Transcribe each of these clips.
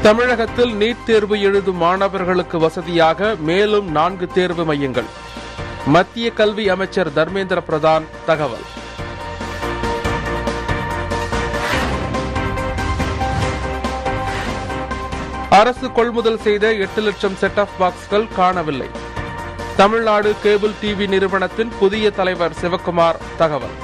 தமிழகத்தில் நீட் தேர்வு எழுதும் மாணவர்களுக்கு வசதியாக மேலும் நான்கு தேர்வு மையங்கள் மத்திய கல்வி அமைச்சர் தர்மேந்திர பிரதான் தகவல் அரசு கொள்முதல் செய்த எட்டு லட்சம் செட் ஆஃப் பாக்ஸ்கள் காணவில்லை தமிழ்நாடு கேபிள் டிவி நிறுவனத்தின் புதிய தலைவர் சிவக்குமார் தகவல்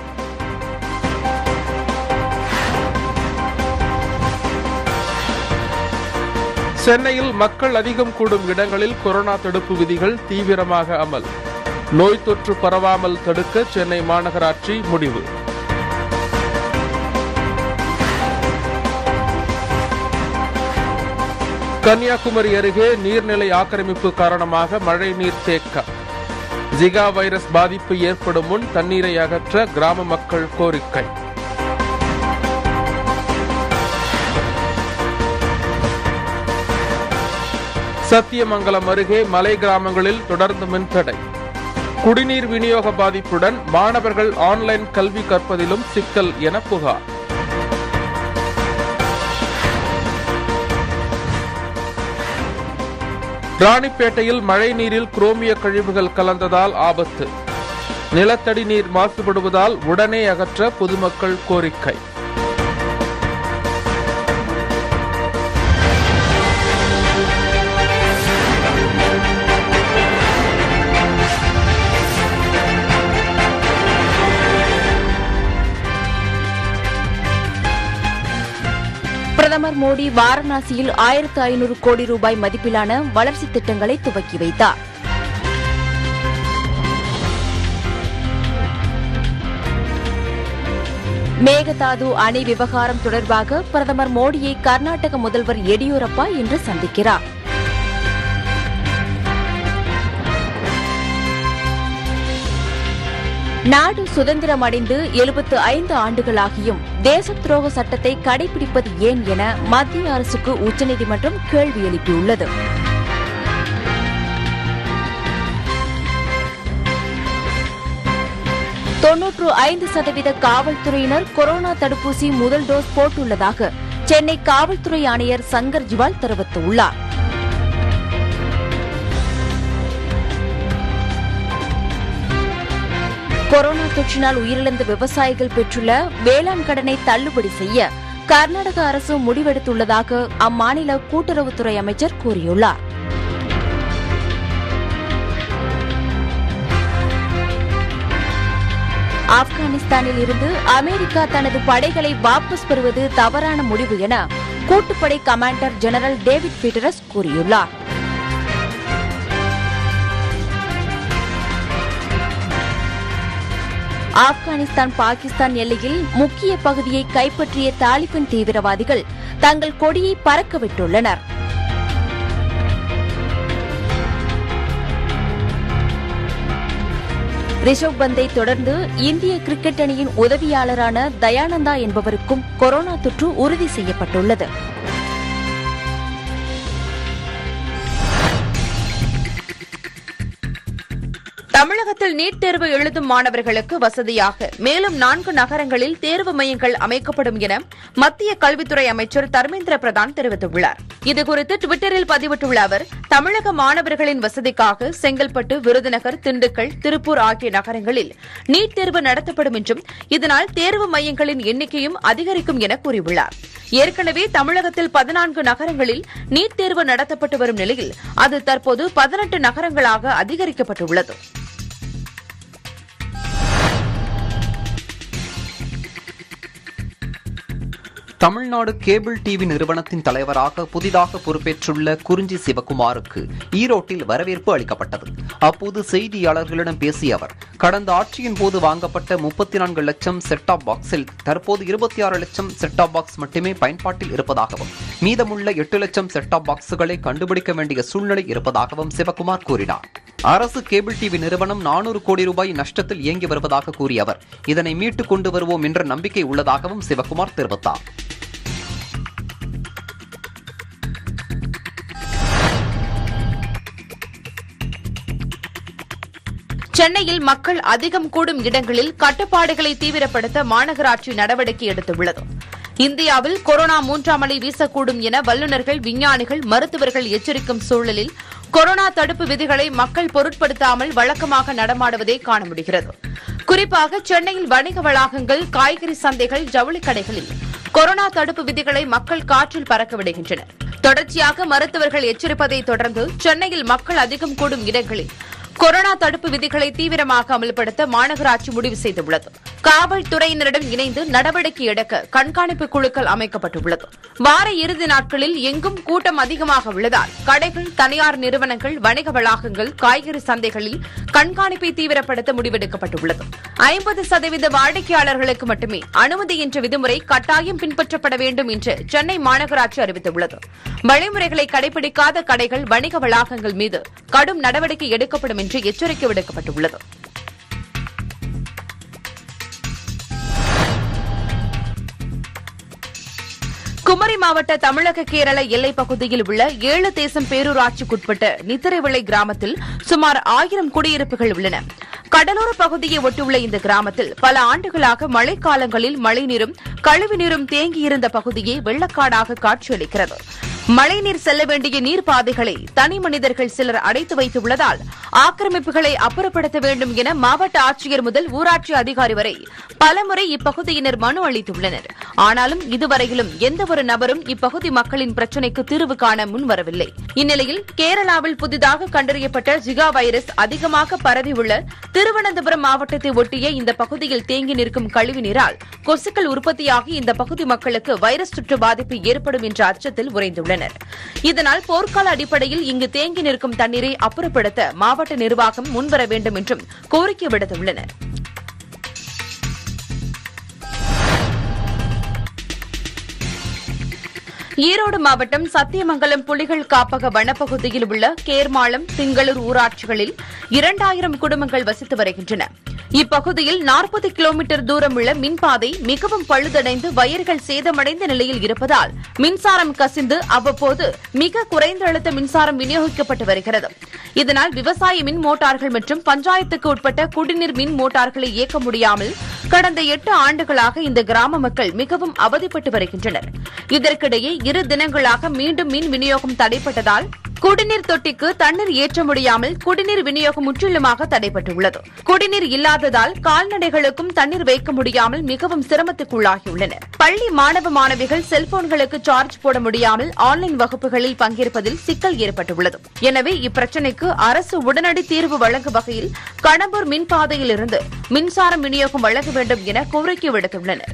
சென்னையில் மக்கள் அதிகம் கூடும் இடங்களில் கொரோனா தடுப்பு விதிகள் தீவிரமாக அமல் நோய் தொற்று பரவாமல் தடுக்க சென்னை மாநகராட்சி முடிவு கன்னியாகுமரி அருகே நீர்நிலை ஆக்கிரமிப்பு காரணமாக மழைநீர் தேக்கம் ஜிகா வைரஸ் பாதிப்பு ஏற்படும் முன் தண்ணீரை அகற்ற கிராம மக்கள் கோரிக்கை சத்தியமங்கலம் அருகே மலை கிராமங்களில் தொடர்ந்து மின்தடை குடிநீர் விநியோக பாதிப்புடன் மாணவர்கள் ஆன்லைன் கல்வி கற்பதிலும் சிக்கல் என புகார் ராணிப்பேட்டையில் மழைநீரில் குரோமிய கழிவுகள் கலந்ததால் ஆபத்து நிலத்தடி நீர் மாசுபடுவதால் உடனே அகற்ற பொதுமக்கள் கோரிக்கை பிரதமர் மோடி வாரணாசியில் ஆயிரத்து ஐநூறு கோடி ரூபாய் மதிப்பிலான வளர்ச்சி திட்டங்களை துவக்கி வைத்தார் மேகதாது அணை விவகாரம் தொடர்பாக பிரதமர் மோடியை கர்நாடக முதல்வர் எடியூரப்பா இன்று சந்திக்கிறார் நாடு சுதந்திரம் அடைந்து எழுபத்து ஐந்து ஆண்டுகளாகியும் தேச துரோக சட்டத்தை கடைபிடிப்பது ஏன் என மத்திய அரசுக்கு உச்சநீதிமன்றம் கேள்வி எழுப்பியுள்ளது தொன்னூற்று ஐந்து சதவீத காவல்துறையினர் கொரோனா தடுப்பூசி முதல் டோஸ் போட்டுள்ளதாக சென்னை காவல்துறை ஆணையர் சங்கர் ஜிவால் தெரிவித்துள்ளார் கொரோனா தொற்றினால் உயிரிழந்த விவசாயிகள் பெற்றுள்ள வேளாண் கடனை தள்ளுபடி செய்ய கர்நாடக அரசு முடிவெடுத்துள்ளதாக அம்மாநில கூட்டுறவுத்துறை அமைச்சர் கூறியுள்ளார் ஆப்கானிஸ்தானில் இருந்து அமெரிக்கா தனது படைகளை வாபஸ் பெறுவது தவறான முடிவு என கூட்டுப்படை கமாண்டர் ஜெனரல் டேவிட் பீட்டரஸ் கூறியுள்ளார் ஆப்கானிஸ்தான் பாகிஸ்தான் எல்லையில் முக்கிய பகுதியை கைப்பற்றிய தாலிபான் தீவிரவாதிகள் தங்கள் கொடியை பறக்கவிட்டுள்ளனர் ரிஷப் பந்தை தொடர்ந்து இந்திய கிரிக்கெட் அணியின் உதவியாளரான தயானந்தா என்பவருக்கும் கொரோனா தொற்று உறுதி செய்யப்பட்டுள்ளது தமிழகத்தில் நீட் தேர்வு எழுதும் மாணவர்களுக்கு வசதியாக மேலும் நான்கு நகரங்களில் தேர்வு மையங்கள் அமைக்கப்படும் என மத்திய கல்வித்துறை அமைச்சர் தர்மேந்திர பிரதான் தெரிவித்துள்ளார் இதுகுறித்து டுவிட்டரில் பதிவிட்டுள்ள அவர் தமிழக மாணவர்களின் வசதிக்காக செங்கல்பட்டு விருதுநகர் திண்டுக்கல் திருப்பூர் ஆகிய நகரங்களில் நீட் தேர்வு நடத்தப்படும் என்றும் இதனால் தேர்வு மையங்களின் எண்ணிக்கையும் அதிகரிக்கும் என கூறியுள்ளார் ஏற்கனவே தமிழகத்தில் பதினான்கு நகரங்களில் நீட் தேர்வு நடத்தப்பட்டு வரும் நிலையில் அது தற்போது பதினெட்டு நகரங்களாக அதிகரிக்கப்பட்டுள்ளது தமிழ்நாடு கேபிள் டிவி நிறுவனத்தின் தலைவராக புதிதாக பொறுப்பேற்றுள்ள குறிஞ்சி சிவகுமாருக்கு ஈரோட்டில் வரவேற்பு அளிக்கப்பட்டது அப்போது செய்தியாளர்களிடம் பேசிய அவர் கடந்த ஆட்சியின் போது வாங்கப்பட்ட முப்பத்தி நான்கு லட்சம் செட்டாப் பாக்ஸில் தற்போது இருபத்தி ஆறு லட்சம் செட்டாப் பாக்ஸ் மட்டுமே பயன்பாட்டில் இருப்பதாகவும் மீதமுள்ள எட்டு லட்சம் செட்டாப் பாக்ஸுகளை கண்டுபிடிக்க வேண்டிய சூழ்நிலை இருப்பதாகவும் சிவகுமார் கூறினார் அரசு கேபிள் டிவி நிறுவனம் நானூறு கோடி ரூபாய் நஷ்டத்தில் இயங்கி வருவதாக கூறிய அவர் இதனை மீட்டுக் கொண்டு வருவோம் என்ற நம்பிக்கை உள்ளதாகவும் சிவகுமார் தெரிவித்தார் சென்னையில் மக்கள் அதிகம் கூடும் இடங்களில் கட்டுப்பாடுகளை தீவிரப்படுத்த மாநகராட்சி நடவடிக்கை எடுத்துள்ளது இந்தியாவில் கொரோனா மூன்றாம் அலை வீசக்கூடும் என வல்லுநர்கள் விஞ்ஞானிகள் மருத்துவர்கள் எச்சரிக்கும் சூழலில் கொரோனா தடுப்பு விதிகளை மக்கள் பொருட்படுத்தாமல் வழக்கமாக நடமாடுவதை காண முடிகிறது குறிப்பாக சென்னையில் வணிக வளாகங்கள் காய்கறி சந்தைகள் ஜவுளி கடைகளில் கொரோனா தடுப்பு விதிகளை மக்கள் காற்றில் பறக்க விடுகின்றனர் தொடர்ச்சியாக மருத்துவர்கள் எச்சரிப்பதை தொடர்ந்து சென்னையில் மக்கள் அதிகம் கூடும் இடங்களில் கொரோனா தடுப்பு விதிகளை தீவிரமாக அமல்படுத்த மாநகராட்சி முடிவு செய்துள்ளது காவல்துறையினரிடம் இணைந்து நடவடிக்கை எடுக்க கண்காணிப்பு குழுக்கள் அமைக்கப்பட்டுள்ளது வார இறுதி நாட்களில் எங்கும் கூட்டம் அதிகமாக உள்ளதால் கடைகள் தனியார் நிறுவனங்கள் வணிக வளாகங்கள் காய்கறி சந்தைகளில் கண்காணிப்பை தீவிரப்படுத்த முடிவெடுக்கப்பட்டுள்ளது ஐம்பது சதவீத வாடிக்கையாளர்களுக்கு மட்டுமே அனுமதி என்ற விதிமுறை கட்டாயம் பின்பற்றப்பட வேண்டும் என்று சென்னை மாநகராட்சி அறிவித்துள்ளது வழிமுறைகளை கடைபிடிக்காத கடைகள் வணிக வளாகங்கள் மீது கடும் நடவடிக்கை எடுக்கப்படும் என்று எச்சரிக்கை விடுக்கப்பட்டுள்ளது குமரி மாவட்ட தமிழக கேரள எல்லைப் பகுதியில் உள்ள ஏழு தேசம் பேரூராட்சிக்குட்பட்ட நித்திரைவிளை கிராமத்தில் சுமார் ஆயிரம் குடியிருப்புகள் உள்ளன கடலோர பகுதியை ஒட்டியுள்ள இந்த கிராமத்தில் பல ஆண்டுகளாக மழைக்காலங்களில் மழைநீரும் கழிவுநீரும் தேங்கியிருந்த பகுதியே வெள்ளக்காடாக காட்சியளிக்கிறது மழைநீர் செல்ல வேண்டிய நீர்ப்பாதைகளை தனி மனிதர்கள் சிலர் அடைத்து வைத்துள்ளதால் ஆக்கிரமிப்புகளை அப்புறப்படுத்த வேண்டும் என மாவட்ட ஆட்சியர் முதல் ஊராட்சி அதிகாரி வரை பலமுறை இப்பகுதியினர் மனு அளித்துள்ளனர் ஆனாலும் இதுவரையிலும் எந்தவொரு நபரும் இப்பகுதி மக்களின் பிரச்சினைக்கு தீர்வு காண முன்வரவில்லை இந்நிலையில் கேரளாவில் புதிதாக கண்டறியப்பட்ட ஜிகா வைரஸ் அதிகமாக பரவியுள்ள திருவனந்தபுரம் மாவட்டத்தை ஒட்டிய இந்த பகுதியில் தேங்கி நிற்கும் கழிவுநீரால் கொசுக்கள் உற்பத்தியாகி இந்த பகுதி மக்களுக்கு வைரஸ் தொற்று பாதிப்பு ஏற்படும் என்ற அச்சத்தில் உறைந்துள்ளனர் இதனால் போர்க்கால அடிப்படையில் இங்கு தேங்கி நிற்கும் தண்ணீரை அப்புறப்படுத்த மாவட்ட நிர்வாகம் முன்வர வேண்டும் என்றும் கோரிக்கை விடுத்துள்ளனர் ஈரோடு மாவட்டம் சத்தியமங்கலம் புலிகள் காப்பக வனப்பகுதியில் உள்ள கேர்மாளம் திங்களூர் ஊராட்சிகளில் இரண்டாயிரம் குடும்பங்கள் வசித்து வருகின்றன இப்பகுதியில் நாற்பது கிலோமீட்டர் தூரம் உள்ள மின்பாதை மிகவும் பழுதடைந்து வயர்கள் சேதமடைந்த நிலையில் இருப்பதால் மின்சாரம் கசிந்து அவ்வப்போது மிக குறைந்த அழுத்த மின்சாரம் விநியோகிக்கப்பட்டு வருகிறது இதனால் விவசாய மின் மோட்டார்கள் மற்றும் பஞ்சாயத்துக்கு உட்பட்ட குடிநீர் மின் மோட்டார்களை இயக்க முடியாமல் கடந்த எட்டு ஆண்டுகளாக இந்த கிராம மக்கள் மிகவும் அவதிப்பட்டு வருகின்றனர் இதற்கிடையே இரு தினங்களாக மீண்டும் மின் விநியோகம் தடைப்பட்டதால் குடிநீர் தொட்டிக்கு தண்ணீர் ஏற்ற முடியாமல் குடிநீர் விநியோகம் முற்றிலுமாக தடைப்பட்டுள்ளது குடிநீர் இல்லாததால் கால்நடைகளுக்கும் தண்ணீர் வைக்க முடியாமல் மிகவும் சிரமத்துக்குள்ளாகியுள்ளனர் பள்ளி மாணவ மாணவிகள் செல்போன்களுக்கு சார்ஜ் போட முடியாமல் ஆன்லைன் வகுப்புகளில் பங்கேற்பதில் சிக்கல் ஏற்பட்டுள்ளது எனவே இப்பிரச்சினைக்கு அரசு உடனடி தீர்வு வழங்கும் வகையில் கடம்பூர் மின்பாதையிலிருந்து மின்சாரம் விநியோகம் வழங்க வேண்டும் என கோரிக்கை விடுத்துள்ளனர்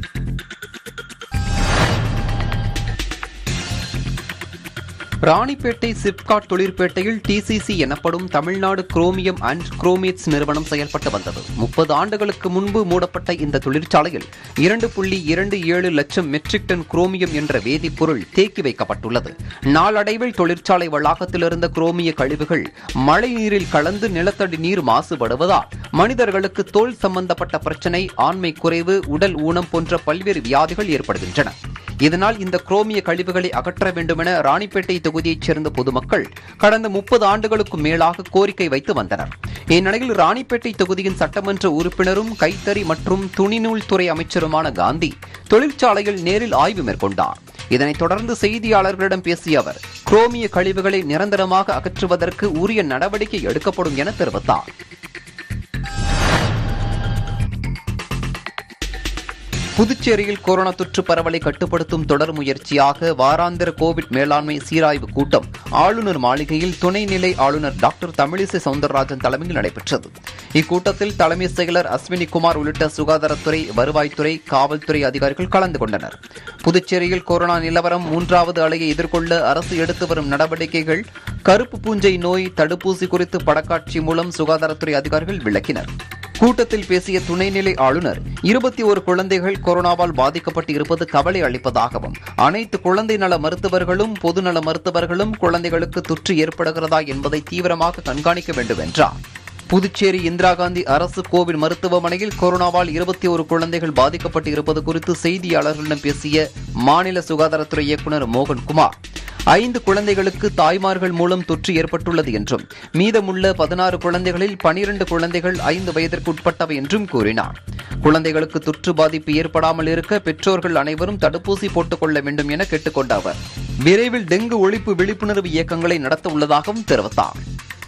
ராணிப்பேட்டை சிப்காட் தொழிற்பேட்டையில் டிசிசி எனப்படும் தமிழ்நாடு குரோமியம் அண்ட் குரோமேட்ஸ் நிறுவனம் செயல்பட்டு வந்தது முப்பது ஆண்டுகளுக்கு முன்பு மூடப்பட்ட இந்த தொழிற்சாலையில் இரண்டு புள்ளி இரண்டு ஏழு லட்சம் மெட்ரிக் டன் குரோமியம் என்ற வேதிப்பொருள் தேக்கி வைக்கப்பட்டுள்ளது நாளடைவில் தொழிற்சாலை வளாகத்தில் இருந்த குரோமிய கழிவுகள் மழை நீரில் கலந்து நிலத்தடி நீர் மாசுபடுவதால் மனிதர்களுக்கு தோல் சம்பந்தப்பட்ட பிரச்சனை ஆண்மை குறைவு உடல் ஊனம் போன்ற பல்வேறு வியாதிகள் ஏற்படுகின்றன இதனால் இந்த குரோமிய கழிவுகளை அகற்ற வேண்டுமென ராணிப்பேட்டை தொகுதியைச் சேர்ந்த பொதுமக்கள் கடந்த முப்பது ஆண்டுகளுக்கும் மேலாக கோரிக்கை வைத்து வந்தனர் இந்நிலையில் ராணிப்பேட்டை தொகுதியின் சட்டமன்ற உறுப்பினரும் கைத்தறி மற்றும் துணிநூல் துறை அமைச்சருமான காந்தி தொழிற்சாலையில் நேரில் ஆய்வு மேற்கொண்டார் இதனைத் தொடர்ந்து செய்தியாளர்களிடம் பேசிய அவர் குரோமிய கழிவுகளை நிரந்தரமாக அகற்றுவதற்கு உரிய நடவடிக்கை எடுக்கப்படும் என தெரிவித்தார் புதுச்சேரியில் கொரோனா தொற்று பரவலை கட்டுப்படுத்தும் தொடர் முயற்சியாக வாராந்திர கோவிட் மேலாண்மை சீராய்வு கூட்டம் ஆளுநர் மாளிகையில் துணைநிலை ஆளுநர் டாக்டர் தமிழிசை சவுந்தரராஜன் தலைமையில் நடைபெற்றது இக்கூட்டத்தில் தலைமை செயலர் அஸ்வினி குமார் உள்ளிட்ட சுகாதாரத்துறை வருவாய்த்துறை காவல்துறை அதிகாரிகள் கலந்து கொண்டனர் புதுச்சேரியில் கொரோனா நிலவரம் மூன்றாவது அலையை எதிர்கொள்ள அரசு எடுத்து வரும் நடவடிக்கைகள் கருப்பு பூஞ்சை நோய் தடுப்பூசி குறித்து படக்காட்சி மூலம் சுகாதாரத்துறை அதிகாரிகள் விளக்கினர் கூட்டத்தில் பேசிய துணைநிலை ஆளுநர் இருபத்தி ஒரு குழந்தைகள் கொரோனாவால் பாதிக்கப்பட்டு இருப்பது கவலை அளிப்பதாகவும் அனைத்து குழந்தை நல மருத்துவர்களும் பொதுநல மருத்துவர்களும் குழந்தைகளுக்கு தொற்று ஏற்படுகிறதா என்பதை தீவிரமாக கண்காணிக்க வேண்டும் என்றார் புதுச்சேரி இந்திரா காந்தி அரசு கோவிட் மருத்துவமனையில் கொரோனாவால் இருபத்தி ஒரு குழந்தைகள் பாதிக்கப்பட்டு இருப்பது குறித்து செய்தியாளர்களிடம் பேசிய மாநில சுகாதாரத்துறை இயக்குநர் மோகன்குமார் ஐந்து குழந்தைகளுக்கு தாய்மார்கள் மூலம் தொற்று ஏற்பட்டுள்ளது என்றும் மீதமுள்ள பதினாறு குழந்தைகளில் பனிரண்டு குழந்தைகள் ஐந்து வயதிற்கு உட்பட்டவை என்றும் கூறினார் குழந்தைகளுக்கு தொற்று பாதிப்பு ஏற்படாமல் இருக்க பெற்றோர்கள் அனைவரும் தடுப்பூசி போட்டுக் கொள்ள வேண்டும் என கேட்டுக்கொண்ட அவர் விரைவில் டெங்கு ஒழிப்பு விழிப்புணர்வு இயக்கங்களை நடத்த உள்ளதாகவும் தெரிவித்தார்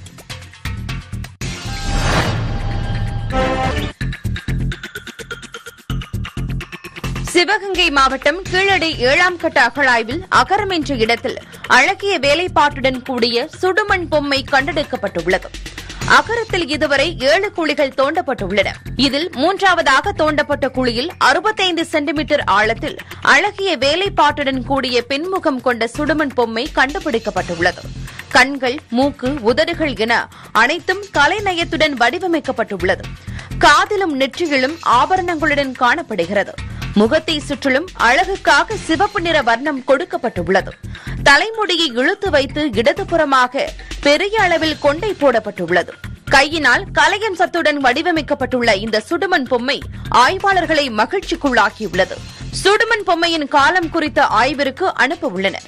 சிவகங்கை மாவட்டம் கீழடி ஏழாம் கட்ட அகழாய்வில் அகரம் என்ற இடத்தில் அழகிய வேலைப்பாட்டுடன் கூடிய சுடுமண் பொம்மை கண்டெடுக்கப்பட்டுள்ளது அகரத்தில் இதுவரை ஏழு குழிகள் தோண்டப்பட்டுள்ளன இதில் மூன்றாவதாக தோண்டப்பட்ட குழியில் அறுபத்தைந்து சென்டிமீட்டர் ஆழத்தில் அழகிய வேலைப்பாட்டுடன் கூடிய பெண்முகம் கொண்ட சுடுமண் பொம்மை கண்டுபிடிக்கப்பட்டுள்ளது கண்கள் மூக்கு உதடுகள் என அனைத்தும் கலைநயத்துடன் வடிவமைக்கப்பட்டுள்ளது காதிலும் நெற்றியிலும் ஆபரணங்களுடன் காணப்படுகிறது முகத்தை சுற்றிலும் அழகுக்காக சிவப்பு நிற வர்ணம் கொடுக்கப்பட்டுள்ளது தலைமுடியை இழுத்து வைத்து இடதுபுறமாக பெரிய அளவில் கொண்டை போடப்பட்டுள்ளது கையினால் கலையன் சத்துடன் வடிவமைக்கப்பட்டுள்ள இந்த சுடுமண் பொம்மை ஆய்வாளர்களை மகிழ்ச்சிக்குள்ளாக்கியுள்ளது சுடுமண் பொம்மையின் காலம் குறித்த ஆய்விற்கு அனுப்ப உள்ளனர்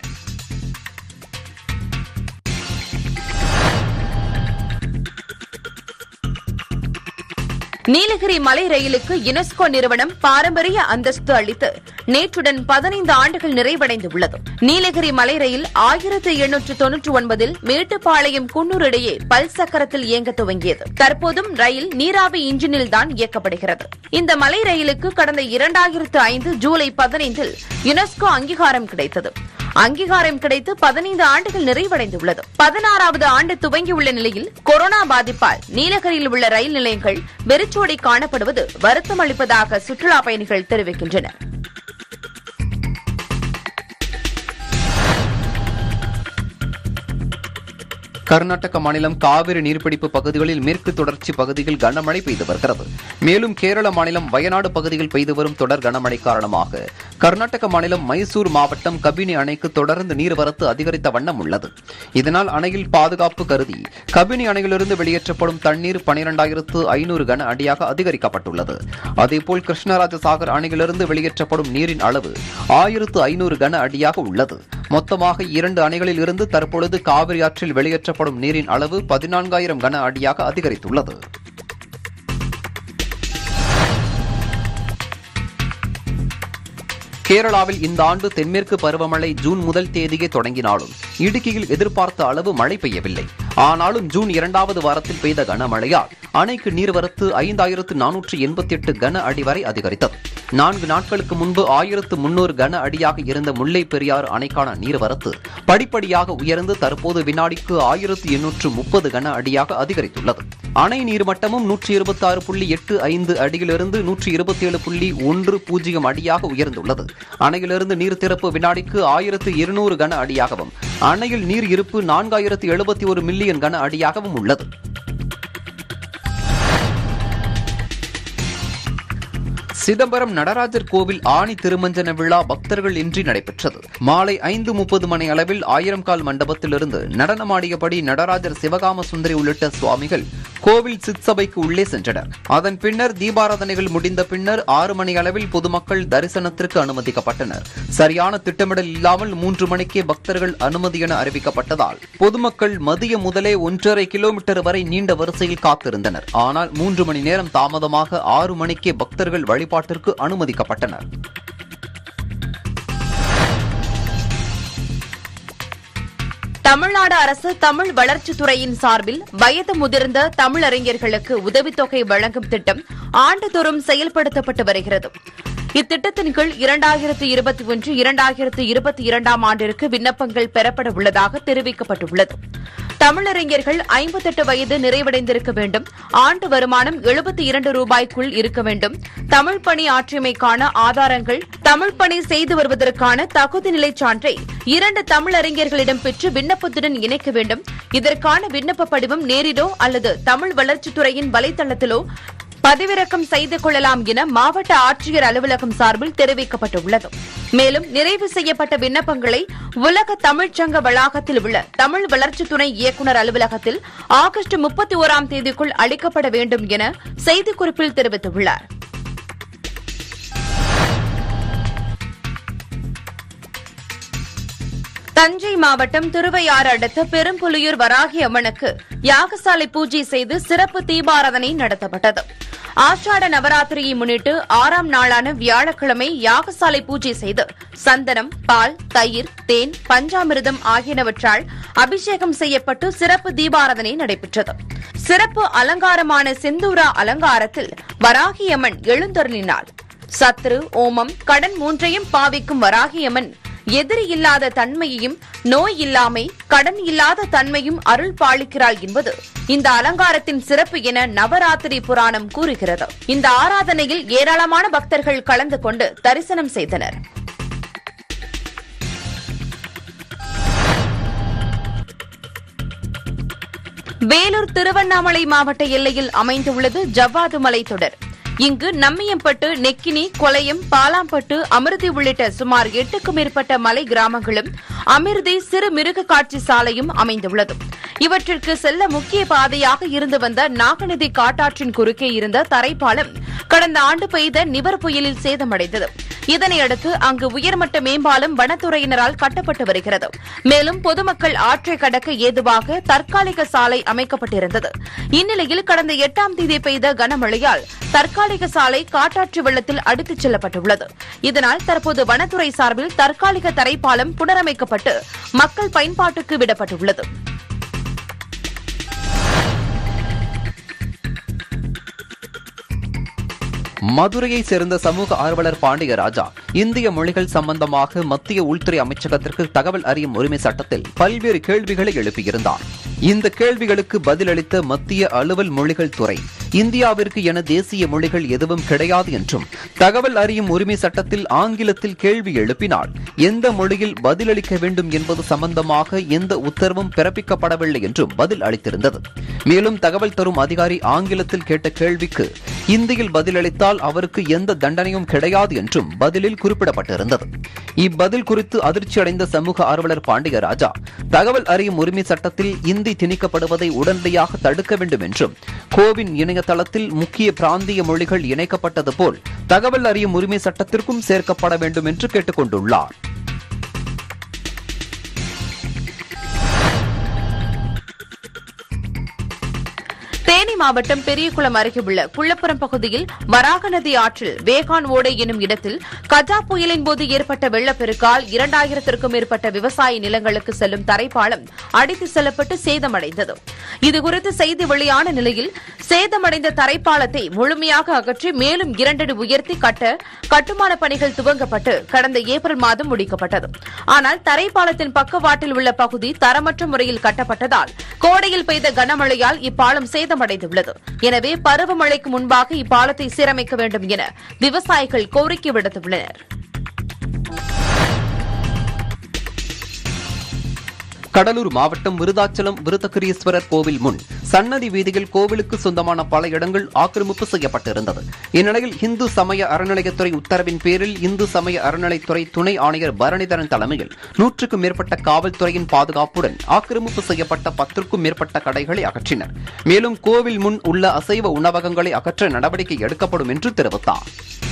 நீலகிரி மலை ரயிலுக்கு யுனெஸ்கோ நிறுவனம் பாரம்பரிய அந்தஸ்து அளித்து நேற்றுடன் பதினைந்து ஆண்டுகள் நிறைவடைந்துள்ளது நீலகிரி மலை ரயில் ஆயிரத்து எண்ணூற்று தொன்னூற்றி ஒன்பதில் மேட்டுப்பாளையம் குன்னூர் இடையே பல் சக்கரத்தில் இயங்க துவங்கியது தற்போதும் ரயில் நீராவி இன்ஜினில் தான் இயக்கப்படுகிறது இந்த மலை ரயிலுக்கு கடந்த இரண்டாயிரத்து ஐந்து ஜூலை பதினைந்தில் யுனெஸ்கோ அங்கீகாரம் கிடைத்தது அங்கீகாரம் கிடைத்து பதினைந்து ஆண்டுகள் நிறைவடைந்துள்ளது பதினாறாவது ஆண்டு துவங்கியுள்ள நிலையில் கொரோனா பாதிப்பால் நீலகிரியில் உள்ள ரயில் நிலையங்கள் வெறிச்சோடி காணப்படுவது வருத்தம் அளிப்பதாக சுற்றுலா பயணிகள் தெரிவிக்கின்றனர் கர்நாடக மாநிலம் காவிரி நீர்பிடிப்பு பகுதிகளில் மேற்கு தொடர்ச்சி பகுதியில் கனமழை பெய்து வருகிறது மேலும் கேரள மாநிலம் வயநாடு பகுதியில் பெய்து வரும் தொடர் கனமழை காரணமாக கர்நாடக மாநிலம் மைசூர் மாவட்டம் கபினி அணைக்கு தொடர்ந்து நீர்வரத்து அதிகரித்த வண்ணம் உள்ளது இதனால் அணையில் பாதுகாப்பு கருதி கபினி அணையிலிருந்து வெளியேற்றப்படும் தண்ணீர் பனிரெண்டாயிரத்து ஐநூறு கன அடியாக அதிகரிக்கப்பட்டுள்ளது அதேபோல் கிருஷ்ணராஜ சாகர் அணையிலிருந்து வெளியேற்றப்படும் நீரின் அளவு ஆயிரத்து ஐநூறு கன அடியாக உள்ளது மொத்தமாக இரண்டு அணைகளில் இருந்து தற்பொழுது காவிரி ஆற்றில் வெளியேற்றப்படும் நீரின் அளவு பதினான்காயிரம் கன அடியாக அதிகரித்துள்ளது கேரளாவில் இந்த ஆண்டு தென்மேற்கு பருவமழை ஜூன் முதல் தேதியே தொடங்கினாலும் இடுக்கியில் எதிர்பார்த்த அளவு மழை பெய்யவில்லை ஆனாலும் ஜூன் இரண்டாவது வாரத்தில் பெய்த கனமழையால் அணைக்கு நீர்வரத்து ஐந்தாயிரத்து நானூற்று எண்பத்தி எட்டு கன அடி வரை அதிகரித்தது நான்கு நாட்களுக்கு முன்பு ஆயிரத்து முன்னூறு கன அடியாக இருந்த முல்லை பெரியாறு அணைக்கான நீர்வரத்து படிப்படியாக உயர்ந்து தற்போது வினாடிக்கு ஆயிரத்து எண்ணூற்று முப்பது கன அடியாக அதிகரித்துள்ளது அணை நீர்மட்டமும் நூற்றி இருபத்தி ஆறு புள்ளி எட்டு ஐந்து அடியிலிருந்து நூற்றி இருபத்தி ஏழு புள்ளி ஒன்று பூஜ்ஜியம் அடியாக உயர்ந்துள்ளது அணையிலிருந்து நீர் திறப்பு வினாடிக்கு ஆயிரத்து இருநூறு கன அடியாகவும் அணையில் நீர் இருப்பு நான்காயிரத்து எழுபத்தி ஒரு மில்லியன் கன அடியாகவும் உள்ளது சிதம்பரம் நடராஜர் கோவில் ஆணி திருமஞ்சன விழா பக்தர்கள் இன்றி நடைபெற்றது மாலை ஐந்து முப்பது மணி அளவில் ஆயிரம் கால் மண்டபத்திலிருந்து நடனமாடியபடி நடராஜர் சிவகாம சுந்தரி உள்ளிட்ட சுவாமிகள் கோவில் சிற்சபைக்கு உள்ளே சென்றனர் அதன் பின்னர் தீபாராதனைகள் முடிந்த பின்னர் ஆறு மணி அளவில் பொதுமக்கள் தரிசனத்திற்கு அனுமதிக்கப்பட்டனர் சரியான திட்டமிடல் இல்லாமல் மூன்று மணிக்கே பக்தர்கள் அனுமதி என அறிவிக்கப்பட்டதால் பொதுமக்கள் மதியம் முதலே ஒன்றரை கிலோமீட்டர் வரை நீண்ட வரிசையில் காத்திருந்தனர் ஆனால் மூன்று மணி நேரம் தாமதமாக ஆறு மணிக்கே பக்தர்கள் வழிபாட்டிற்கு அனுமதிக்கப்பட்டனர் தமிழ்நாடு அரசு தமிழ் வளர்ச்சித் துறையின் சார்பில் வயது முதிர்ந்த தமிழறிஞர்களுக்கு உதவித்தொகை வழங்கும் திட்டம் ஆண்டுதோறும் செயல்படுத்தப்பட்டு வருகிறது இத்திட்டத்தின் கீழ் இரண்டாயிரத்து இருபத்தி ஒன்று இரண்டாயிரத்து இருபத்தி இரண்டாம் ஆண்டிற்கு விண்ணப்பங்கள் பெறப்பட உள்ளதாக தெரிவிக்கப்பட்டுள்ளது தமிழறிஞர்கள் ஐம்பத்தெட்டு வயது நிறைவடைந்திருக்க வேண்டும் ஆண்டு வருமானம் எழுபத்தி இரண்டு ரூபாய்க்குள் இருக்க வேண்டும் தமிழ் பணி ஆற்றியமைக்கான ஆதாரங்கள் தமிழ் பணி செய்து வருவதற்கான தகுதி நிலைச் சான்றை இரண்டு தமிழறிஞர்களிடம் பெற்று விண்ணப்பத்துடன் இணைக்க வேண்டும் இதற்கான விண்ணப்ப படிவம் நேரிலோ அல்லது தமிழ் வளர்ச்சித்துறையின் வலைதளத்திலோ பதிவிறக்கம் செய்து கொள்ளலாம் என மாவட்ட ஆட்சியர் அலுவலகம் சார்பில் தெரிவிக்கப்பட்டுள்ளது மேலும் நிறைவு செய்யப்பட்ட விண்ணப்பங்களை உலக தமிழ்ச்சங்க வளாகத்தில் உள்ள தமிழ் வளர்ச்சி துணை இயக்குநர் அலுவலகத்தில் ஆகஸ்ட் முப்பத்தி ஓராம் தேதிக்குள் அளிக்கப்பட வேண்டும் என செய்திக்குறிப்பில் தெரிவித்துள்ளார் தஞ்சை மாவட்டம் திருவையாறு அடுத்த பெரும்புலியூர் வராகி அம்மனுக்கு யாகசாலை பூஜை செய்து சிறப்பு தீபாராதனை நடத்தப்பட்டது ஆஷாட நவராத்திரியை முன்னிட்டு ஆறாம் நாளான வியாழக்கிழமை யாகசாலை பூஜை செய்து சந்தனம் பால் தயிர் தேன் பஞ்சாமிர்தம் ஆகியனவற்றால் அபிஷேகம் செய்யப்பட்டு சிறப்பு தீபாராதனை நடைபெற்றது சிறப்பு அலங்காரமான செந்தூரா அலங்காரத்தில் வராகியம்மன் எழுந்தருளினாள் சத்ரு ஓமம் கடன் மூன்றையும் பாவிக்கும் வராகியம்மன் எதிரி இல்லாத தன்மையையும் நோய் இல்லாமை கடன் இல்லாத தன்மையும் அருள் பாலிக்கிறாள் என்பது இந்த அலங்காரத்தின் சிறப்பு என நவராத்திரி புராணம் கூறுகிறது இந்த ஆராதனையில் ஏராளமான பக்தர்கள் கலந்து கொண்டு தரிசனம் செய்தனர் வேலூர் திருவண்ணாமலை மாவட்ட எல்லையில் அமைந்துள்ளது ஜவ்வாது மலைத்தொடர் இங்கு நம்மியம்பட்டு நெக்கினி கொலையம் பாலாம்பட்டு அமிர்தி உள்ளிட்ட சுமார் எட்டுக்கும் மேற்பட்ட மலை கிராமங்களும் அமிர்தி சிறு மிருக காட்சி சாலையும் அமைந்துள்ளது இவற்றிற்கு செல்ல முக்கிய பாதையாக இருந்து வந்த நாகநதி காட்டாற்றின் குறுக்கே இருந்த தரைப்பாலம் கடந்த ஆண்டு பெய்த நிவர் புயலில் சேதமடைந்தது இதனையடுத்து அங்கு உயர்மட்ட மேம்பாலம் வனத்துறையினரால் கட்டப்பட்டு வருகிறது மேலும் பொதுமக்கள் ஆற்றை கடக்க ஏதுவாக தற்காலிக சாலை அமைக்கப்பட்டிருந்தது இந்நிலையில் கடந்த எட்டாம் தேதி பெய்த கனமழையால் தற்காலிக சாலை காட்டாற்று வெள்ளத்தில் அடித்துச் செல்லப்பட்டுள்ளது இதனால் தற்போது வனத்துறை சார்பில் தற்காலிக தரைப்பாலம் புனரமைக்கப்பட்டு மக்கள் பயன்பாட்டுக்கு விடப்பட்டுள்ளது மதுரையை சேர்ந்த சமூக ஆர்வலர் பாண்டிய ராஜா இந்திய மொழிகள் சம்பந்தமாக மத்திய உள்துறை அமைச்சகத்திற்கு தகவல் அறியும் உரிமை சட்டத்தில் பல்வேறு கேள்விகளை எழுப்பியிருந்தார் இந்த கேள்விகளுக்கு பதிலளித்த மத்திய அலுவல் மொழிகள் துறை இந்தியாவிற்கு என தேசிய மொழிகள் எதுவும் கிடையாது என்றும் தகவல் அறியும் உரிமை சட்டத்தில் ஆங்கிலத்தில் கேள்வி எழுப்பினால் எந்த மொழியில் பதிலளிக்க வேண்டும் என்பது சம்பந்தமாக எந்த உத்தரவும் பிறப்பிக்கப்படவில்லை என்றும் பதில் அளித்திருந்தது மேலும் தகவல் தரும் அதிகாரி ஆங்கிலத்தில் கேட்ட கேள்விக்கு இந்தியில் பதிலளித்தால் அவருக்கு எந்த தண்டனையும் கிடையாது என்றும் பதிலில் குறிப்பிடப்பட்டிருந்தது இப்பதில் குறித்து அதிர்ச்சி அடைந்த சமூக ஆர்வலர் பாண்டியராஜா தகவல் அறியும் உரிமை சட்டத்தில் இந்தி திணிக்கப்படுவதை உடனடியாக தடுக்க வேண்டும் என்றும் கோவின் இணையதளத்தில் முக்கிய பிராந்திய மொழிகள் இணைக்கப்பட்டது போல் தகவல் அறியும் உரிமை சட்டத்திற்கும் சேர்க்கப்பட வேண்டும் என்று கேட்டுக் கொண்டுள்ளார் தேனி மாவட்டம் பெரியகுளம் அருகே உள்ள குள்ளப்புறம் பகுதியில் வராக நதி ஆற்றில் வேகான் ஓடை எனும் இடத்தில் கஜா புயலின் போது ஏற்பட்ட வெள்ளப்பெருக்கால் இரண்டாயிரத்திற்கும் மேற்பட்ட விவசாய நிலங்களுக்கு செல்லும் தரைப்பாலம் அடித்து செல்லப்பட்டு சேதமடைந்தது இதுகுறித்து செய்தி வெளியான நிலையில் சேதமடைந்த தரைப்பாலத்தை முழுமையாக அகற்றி மேலும் இரண்டடி உயர்த்தி கட்ட கட்டுமான பணிகள் துவங்கப்பட்டு கடந்த ஏப்ரல் மாதம் முடிக்கப்பட்டது ஆனால் தரைப்பாலத்தின் பக்கவாட்டில் உள்ள பகுதி தரமற்ற முறையில் கட்டப்பட்டதால் கோடையில் பெய்த கனமழையால் இப்பாலம் சேதமடைந்துள்ளது எனவே பருவமழைக்கு முன்பாக இப்பாலத்தை சீரமைக்க வேண்டும் என விவசாயிகள் கோரிக்கை விடுத்துள்ளனர் கடலூர் மாவட்டம் விருதாச்சலம் விருதகிரீஸ்வரர் கோவில் முன் சன்னதி வீதியில் கோவிலுக்கு சொந்தமான பல இடங்கள் ஆக்கிரமிப்பு செய்யப்பட்டிருந்தது இந்நிலையில் இந்து சமய அறநிலையத்துறை உத்தரவின் பேரில் இந்து சமய அறநிலைத்துறை துணை ஆணையர் பரணிதரன் தலைமையில் நூற்றுக்கும் மேற்பட்ட காவல்துறையின் பாதுகாப்புடன் ஆக்கிரமிப்பு செய்யப்பட்ட பத்திற்கும் மேற்பட்ட கடைகளை அகற்றினர் மேலும் கோவில் முன் உள்ள அசைவ உணவகங்களை அகற்ற நடவடிக்கை எடுக்கப்படும் என்று தெரிவித்தார்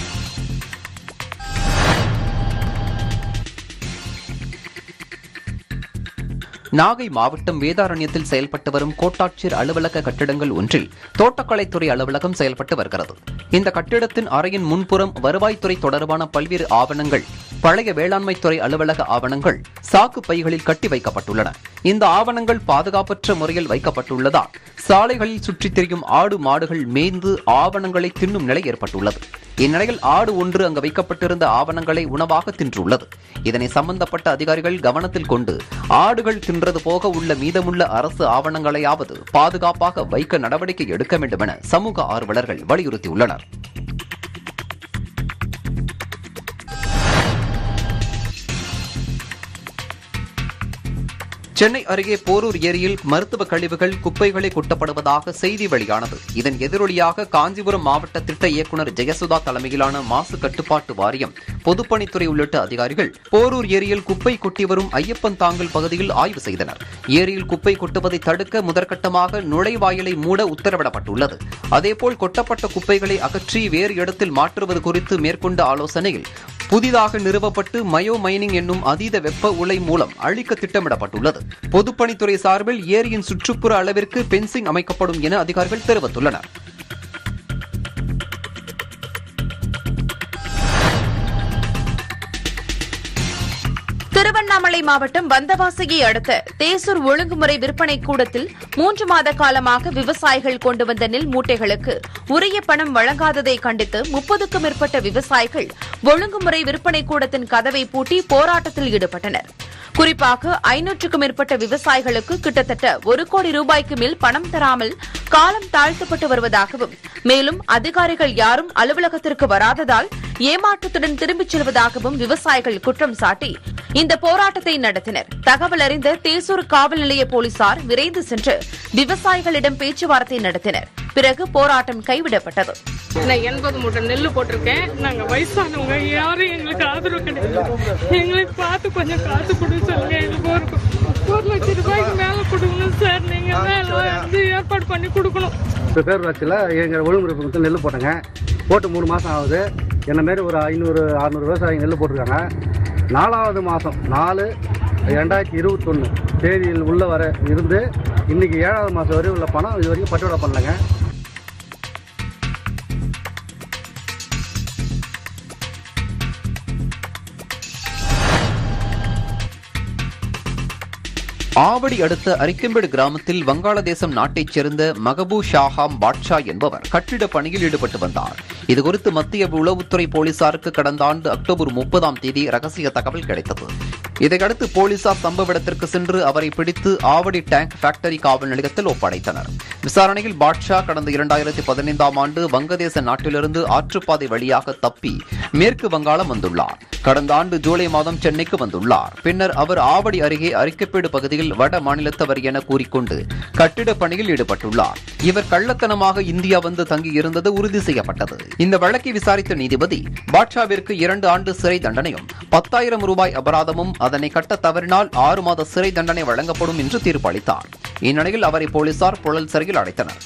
நாகை மாவட்டம் வேதாரண்யத்தில் செயல்பட்டு வரும் கோட்டாட்சியர் அலுவலக கட்டிடங்கள் ஒன்றில் தோட்டக்கலைத்துறை அலுவலகம் செயல்பட்டு வருகிறது இந்த கட்டிடத்தின் அறையின் முன்புறம் வருவாய்த்துறை தொடர்பான பல்வேறு ஆவணங்கள் பழைய வேளாண்மைத்துறை அலுவலக ஆவணங்கள் சாக்கு பைகளில் கட்டி வைக்கப்பட்டுள்ளன இந்த ஆவணங்கள் பாதுகாப்பற்ற முறையில் வைக்கப்பட்டுள்ளதால் சாலைகளில் சுற்றித் திரியும் ஆடு மாடுகள் மேய்ந்து ஆவணங்களை தின்னும் நிலை ஏற்பட்டுள்ளது இந்நிலையில் ஆடு ஒன்று அங்கு வைக்கப்பட்டிருந்த ஆவணங்களை உணவாக தின்றுள்ளது இதனை சம்பந்தப்பட்ட அதிகாரிகள் கவனத்தில் கொண்டு ஆடுகள் தின்றது போக உள்ள மீதமுள்ள அரசு ஆவணங்களையாவது பாதுகாப்பாக வைக்க நடவடிக்கை எடுக்க வேண்டும் என சமூக ஆர்வலர்கள் வலியுறுத்தியுள்ளனர் சென்னை அருகே போரூர் ஏரியில் மருத்துவ கழிவுகள் குப்பைகளை கொட்டப்படுவதாக செய்தி வெளியானது இதன் எதிரொலியாக காஞ்சிபுரம் மாவட்ட திட்ட இயக்குநர் ஜெயசுதா தலைமையிலான மாசு கட்டுப்பாட்டு வாரியம் பொதுப்பணித்துறை உள்ளிட்ட அதிகாரிகள் போரூர் ஏரியில் குப்பை கொட்டி வரும் ஐயப்பன் தாங்கல் பகுதியில் ஆய்வு செய்தனர் ஏரியில் குப்பை கொட்டுவதை தடுக்க முதற்கட்டமாக நுழைவாயிலை மூட உத்தரவிடப்பட்டுள்ளது அதேபோல் கொட்டப்பட்ட குப்பைகளை அகற்றி வேறு இடத்தில் மாற்றுவது குறித்து மேற்கொண்ட ஆலோசனையில் புதிதாக நிறுவப்பட்டு மயோ மைனிங் என்னும் அதீத வெப்ப உலை மூலம் அழிக்க திட்டமிடப்பட்டுள்ளது பொதுப்பணித்துறை சார்பில் ஏரியின் சுற்றுப்புற அளவிற்கு பென்சிங் அமைக்கப்படும் என அதிகாரிகள் தெரிவித்துள்ளனர் திருவண்ணாமலை மாவட்டம் வந்தவாசியை அடுத்த தேசூர் ஒழுங்குமுறை விற்பனை கூடத்தில் மூன்று மாத காலமாக விவசாயிகள் கொண்டு வந்த நெல் மூட்டைகளுக்கு உரிய பணம் வழங்காததை கண்டித்து முப்பதுக்கும் மேற்பட்ட விவசாயிகள் ஒழுங்குமுறை விற்பனை கூடத்தின் கதவை பூட்டி போராட்டத்தில் ஈடுபட்டனர் குறிப்பாக ஐநூற்றுக்கும் மேற்பட்ட விவசாயிகளுக்கு கிட்டத்தட்ட ஒரு கோடி ரூபாய்க்கு மேல் பணம் தராமல் காலம் தாழ்த்தப்பட்டு வருவதாகவும் மேலும் அதிகாரிகள் யாரும் அலுவலகத்திற்கு வராததால் ஏமாற்றத்துடன் திரும்பிச் செல்வதாகவும் விவசாயிகள் குற்றம் சாட்டி இந்த போராட்டத்தை நடத்தினர் தகவல் அறிந்த தேசூர் காவல் நிலைய போலீசார் விரைந்து சென்று விவசாயிகளிடம் பேச்சுவார்த்தை நடத்தினர் பிறகு போராட்டம் கைவிடப்பட்டது நான் எண்பது மூட்டை நெல் போட்டிருக்கேன் நாங்க வயசானவங்க யாரும் எங்களுக்கு ஆதரவு கிடையாது எங்களுக்கு பார்த்து கொஞ்சம் காசு கொடுக்க சொல்லுங்க எங்களுக்கு ஒரு ஒரு லட்சம் ரூபாய்க்கு மேல கொடுங்க சார் நீங்க தான் எல்லாம் வந்து ஏற்பாடு பண்ணி கொடுக்கணும் இப்போ பேர் வச்சில் எங்கள் ஒழுங்குமுறை பக்கத்தில் நெல் போட்டேங்க போட்டு மூணு மாதம் ஆகுது என்ன மாரி ஒரு ஐநூறு அறநூறு விவசாயி நெல் போட்டிருக்காங்க நாலாவது மாதம் நாலு ரெண்டாயிரத்தி இருபத்தொன்று தேதியில் உள்ள வர இருந்து இன்னைக்கு ஏழாவது மாதம் வரை உள்ள பணம் இது வரைக்கும் பட்டுவாடா பண்ணலங்க ஆவடி அடுத்த அரிக்கம்பேடு கிராமத்தில் வங்காளதேசம் நாட்டைச் சேர்ந்த மகபூ ஷாஹாம் பாட்ஷா என்பவர் கட்டிட பணியில் ஈடுபட்டு வந்தார் இதுகுறித்து மத்திய உளவுத்துறை போலீசாருக்கு கடந்த ஆண்டு அக்டோபர் முப்பதாம் தேதி ரகசிய தகவல் கிடைத்தது இதையடுத்து போலீசார் சம்பவ இடத்திற்கு சென்று அவரை பிடித்து ஆவடி டேங்க் ஃபேக்டரி காவல் நிலையத்தில் ஒப்படைத்தனர் விசாரணையில் பாட்ஷா கடந்த இரண்டாயிரத்தி பதினைந்தாம் ஆண்டு வங்கதேச நாட்டிலிருந்து ஆற்றுப்பாதை வழியாக தப்பி மேற்கு வங்காளம் வந்துள்ளார் கடந்த ஆண்டு ஜூலை மாதம் சென்னைக்கு வந்துள்ளார் பின்னர் அவர் ஆவடி அருகே அரிக்கப்பேடு பகுதியில் வட மாநிலத்தவர் என கூறிக்கொண்டு கட்டிட பணியில் ஈடுபட்டுள்ளார் இவர் கள்ளத்தனமாக இந்தியா வந்து தங்கியிருந்தது உறுதி செய்யப்பட்டது இந்த வழக்கை விசாரித்த நீதிபதி பாட்ஷாவிற்கு இரண்டு ஆண்டு சிறை தண்டனையும் பத்தாயிரம் ரூபாய் அபராதமும் அதனை கட்ட தவறினால் ஆறு மாத சிறை தண்டனை வழங்கப்படும் என்று தீர்ப்பளித்தார் இந்நிலையில் அவரை போலீசார் புழல் சிறையில் அடைத்தனர்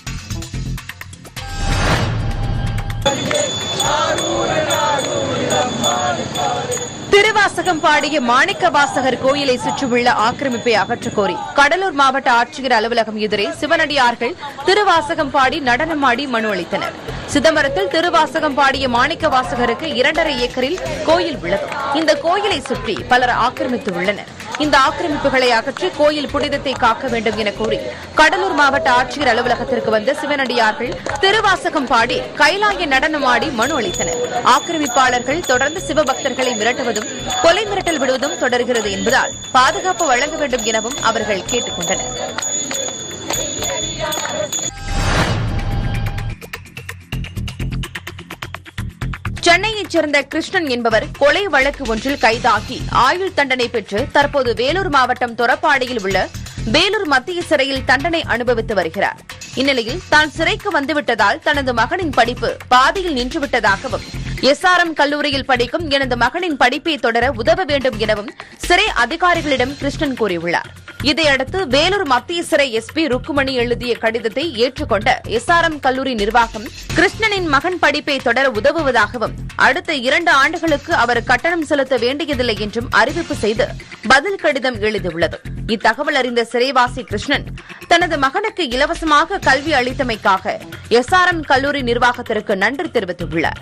திருவாசகம் பாடிய மாணிக்க வாசகர் கோயிலை சுற்றியுள்ள ஆக்கிரமிப்பை அகற்றக் கோரி கடலூர் மாவட்ட ஆட்சியர் அலுவலகம் எதிரே சிவனடியார்கள் திருவாசகம் பாடி நடனமாடி மனு அளித்தனர் சிதம்பரத்தில் திருவாசகம் பாடிய மாணிக்க வாசகருக்கு இரண்டரை ஏக்கரில் கோயில் உள்ளது இந்த கோயிலை சுற்றி பலர் ஆக்கிரமித்து உள்ளனர் இந்த ஆக்கிரமிப்புகளை அகற்றி கோயில் புனிதத்தை காக்க வேண்டும் என கூறி கடலூர் மாவட்ட ஆட்சியர் அலுவலகத்திற்கு வந்த சிவனடியார்கள் திருவாசகம் பாடி கைலாய நடனமாடி மனு அளித்தனர் ஆக்கிரமிப்பாளர்கள் தொடர்ந்து சிவபக்தர்களை மிரட்டுவதும் கொலை மிரட்டல் விடுவதும் தொடர்கிறது என்பதால் பாதுகாப்பு வழங்க வேண்டும் எனவும் அவர்கள் கேட்டுக் கொண்டனர் சென்னையைச் சேர்ந்த கிருஷ்ணன் என்பவர் கொலை வழக்கு ஒன்றில் கைதாகி ஆயுள் தண்டனை பெற்று தற்போது வேலூர் மாவட்டம் தொரப்பாடியில் உள்ள வேலூர் மத்திய சிறையில் தண்டனை அனுபவித்து வருகிறார் இந்நிலையில் தான் சிறைக்கு வந்துவிட்டதால் தனது மகனின் படிப்பு பாதியில் நின்றுவிட்டதாகவும் எஸ்ஆர்எம் கல்லூரியில் படிக்கும் எனது மகனின் படிப்பை தொடர உதவ வேண்டும் எனவும் சிறை அதிகாரிகளிடம் கிருஷ்ணன் கூறியுள்ளார் இதையடுத்து வேலூர் மத்திய சிறை எஸ்பி ருக்குமணி எழுதிய கடிதத்தை ஏற்றுக்கொண்ட எஸ்ஆர்எம் கல்லூரி நிர்வாகம் கிருஷ்ணனின் மகன் படிப்பை தொடர உதவுவதாகவும் அடுத்த இரண்டு ஆண்டுகளுக்கு அவர் கட்டணம் செலுத்த வேண்டியதில்லை என்றும் அறிவிப்பு செய்து பதில் கடிதம் எழுதியுள்ளது இத்தகவல் அறிந்த சிறைவாசி கிருஷ்ணன் தனது மகனுக்கு இலவசமாக கல்வி அளித்தமைக்காக எஸ்ஆர்எம் கல்லூரி நிர்வாகத்திற்கு நன்றி தெரிவித்துள்ளார்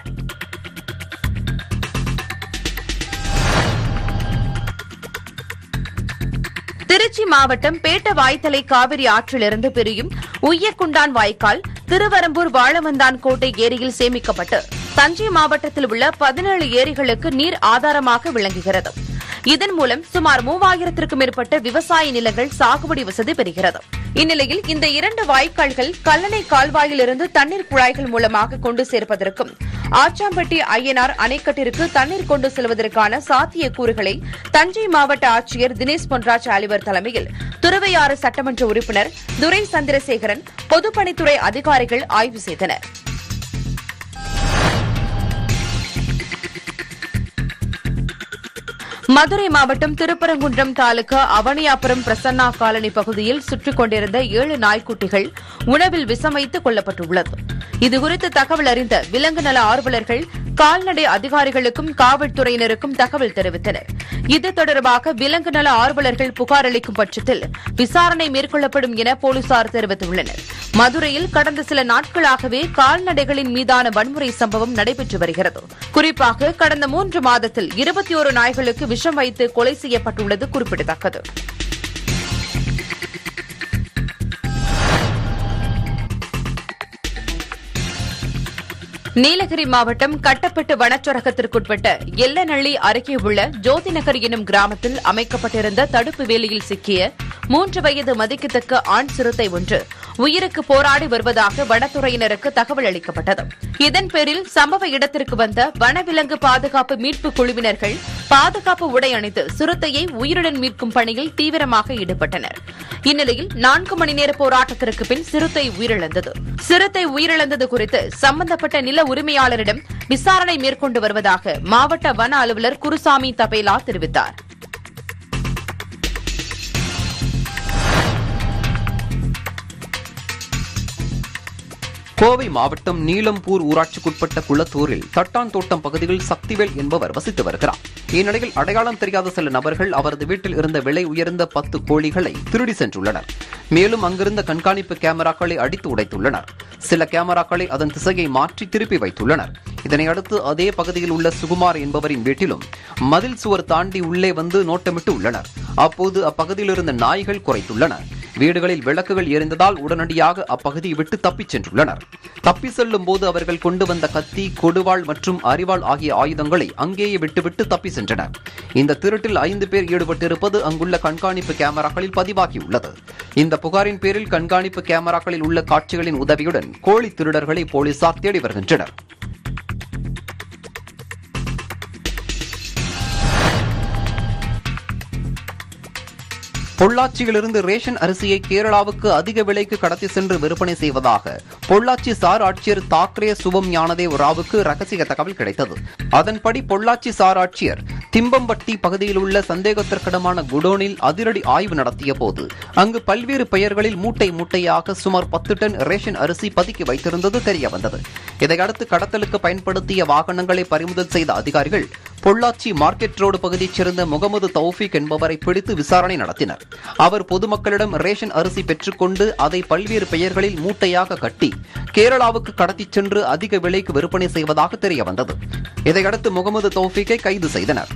திருச்சி மாவட்டம் பேட்டவாய்த்தலை காவிரி ஆற்றிலிருந்து பிரியும் உய்யக்குண்டான் வாய்க்கால் திருவரம்பூர் வாழவந்தான் கோட்டை ஏரியில் சேமிக்கப்பட்டு தஞ்சை மாவட்டத்தில் உள்ள பதினேழு ஏரிகளுக்கு நீர் ஆதாரமாக விளங்குகிறது இதன் மூலம் சுமார் மூவாயிரத்திற்கும் மேற்பட்ட விவசாய நிலங்கள் சாகுபடி வசதி பெறுகிறது இந்நிலையில் இந்த இரண்டு வாய்க்கால்கள் கல்லணை கால்வாயிலிருந்து தண்ணீர் குழாய்கள் மூலமாக கொண்டு சேர்ப்பதற்கும் ஆச்சாம்பட்டி ஐயனார் அணைக்கட்டிற்கு தண்ணீர் கொண்டு செல்வதற்கான சாத்தியக்கூறுகளை தஞ்சை மாவட்ட ஆட்சியர் தினேஷ் பொன்ராஜ் அலிவர் தலைமையில் துறவையாறு சட்டமன்ற உறுப்பினர் துரை சந்திரசேகரன் பொதுப்பணித்துறை அதிகாரிகள் ஆய்வு செய்தனர் மதுரை மாவட்டம் திருப்பரங்குன்றம் தாலுகா அவனியாபுரம் பிரசன்னா காலனி பகுதியில் சுற்றிக் கொண்டிருந்த ஏழு நாய்க்குட்டிகள் உணவில் விஷமைத்து கொல்லப்பட்டுள்ளது இதுகுறித்து தகவல் அறிந்த விலங்கு நல ஆர்வலர்கள் கால்நடை அதிகாரிகளுக்கும் காவல்துறையினருக்கும் தகவல் தெரிவித்தனர் இது தொடர்பாக விலங்கு நல ஆர்வலர்கள் புகார் அளிக்கும் பட்சத்தில் விசாரணை மேற்கொள்ளப்படும் என போலீசார் தெரிவித்துள்ளனர் மதுரையில் கடந்த சில நாட்களாகவே கால்நடைகளின் மீதான வன்முறை சம்பவம் நடைபெற்று வருகிறது குறிப்பாக கடந்த மூன்று மாதத்தில் இருபத்தி ஒரு நாய்களுக்கு விஷம் வைத்து கொலை செய்யப்பட்டுள்ளது குறிப்பிடத்தக்கது நீலகிரி மாவட்டம் கட்டப்பட்டு வனச்சரகத்திற்குட்பட்ட எல்லநள்ளி அருகே உள்ள ஜோதிநகர் எனும் கிராமத்தில் அமைக்கப்பட்டிருந்த தடுப்பு வேலியில் சிக்கிய மூன்று வயது மதிக்கத்தக்க ஆண் சிறுத்தை ஒன்று உயிருக்கு போராடி வருவதாக வனத்துறையினருக்கு தகவல் அளிக்கப்பட்டது இதன் பேரில் சம்பவ இடத்திற்கு வந்த வனவிலங்கு பாதுகாப்பு மீட்பு குழுவினர்கள் பாதுகாப்பு உடை அணிந்து சிறுத்தையை உயிருடன் மீட்கும் பணியில் தீவிரமாக ஈடுபட்டனர் இந்நிலையில் நான்கு மணி நேர போராட்டத்திற்கு பின் சிறுத்தை உயிரிழந்தது சிறுத்தை உயிரிழந்தது குறித்து சம்பந்தப்பட்ட நில உரிமையாளரிடம் விசாரணை மேற்கொண்டு வருவதாக மாவட்ட வன அலுவலர் குருசாமி தபேலா தெரிவித்தார் கோவை மாவட்டம் நீலம்பூர் ஊராட்சிக்குட்பட்ட குளத்தூரில் தட்டான் தோட்டம் பகுதியில் சக்திவேல் என்பவர் வசித்து வருகிறார் இந்நிலையில் அடையாளம் தெரியாத சில நபர்கள் அவரது வீட்டில் இருந்த விலை உயர்ந்த பத்து கோழிகளை திருடி சென்றுள்ளனர் மேலும் அங்கிருந்த கண்காணிப்பு கேமராக்களை அடித்து உடைத்துள்ளனர் சில கேமராக்களை அதன் திசையை மாற்றி திருப்பி வைத்துள்ளனர் இதனையடுத்து அதே பகுதியில் உள்ள சுகுமார் என்பவரின் வீட்டிலும் மதில் சுவர் தாண்டி உள்ளே வந்து நோட்டமிட்டு உள்ளனர் அப்போது அப்பகுதியில் இருந்த நாய்கள் குறைத்துள்ளன வீடுகளில் விளக்குகள் எரிந்ததால் உடனடியாக அப்பகுதியை விட்டு தப்பிச் சென்றுள்ளனர் தப்பி செல்லும் போது அவர்கள் கொண்டு வந்த கத்தி கொடுவாள் மற்றும் அரிவாள் ஆகிய ஆயுதங்களை அங்கேயே விட்டுவிட்டு தப்பி சென்றனர் இந்த திருட்டில் ஐந்து பேர் ஈடுபட்டிருப்பது அங்குள்ள கண்காணிப்பு கேமராக்களில் பதிவாகியுள்ளது இந்த புகாரின் பேரில் கண்காணிப்பு கேமராக்களில் உள்ள காட்சிகளின் உதவியுடன் கோழி திருடர்களை போலீசார் தேடி வருகின்றனர் பொள்ளாச்சியிலிருந்து ரேஷன் அரிசியை கேரளாவுக்கு அதிக விலைக்கு கடத்தி சென்று விற்பனை செய்வதாக பொள்ளாச்சி சார் ஆட்சியர் தாக்கரே சுபம் ஞானதேவ் ராவுக்கு ரகசிய தகவல் கிடைத்தது அதன்படி பொள்ளாச்சி சார் ஆட்சியர் திம்பம்பட்டி பகுதியில் உள்ள சந்தேகத்திற்கிடமான குடோனில் அதிரடி ஆய்வு நடத்திய போது அங்கு பல்வேறு பெயர்களில் மூட்டை மூட்டையாக சுமார் பத்து டன் ரேஷன் அரிசி பதுக்கி வைத்திருந்தது தெரிய வந்தது இதையடுத்து கடத்தலுக்கு பயன்படுத்திய வாகனங்களை பறிமுதல் செய்த அதிகாரிகள் பொள்ளாச்சி மார்க்கெட் ரோடு பகுதியைச் சேர்ந்த முகமது தௌஃபிக் என்பவரை பிடித்து விசாரணை நடத்தினர் அவர் பொதுமக்களிடம் ரேஷன் அரிசி பெற்றுக்கொண்டு அதை பல்வேறு பெயர்களில் மூட்டையாக கட்டி கேரளாவுக்கு கடத்திச் சென்று அதிக விலைக்கு விற்பனை செய்வதாக தெரிய வந்தது இதையடுத்து முகமது தௌஃபிக்கை கைது செய்தனர்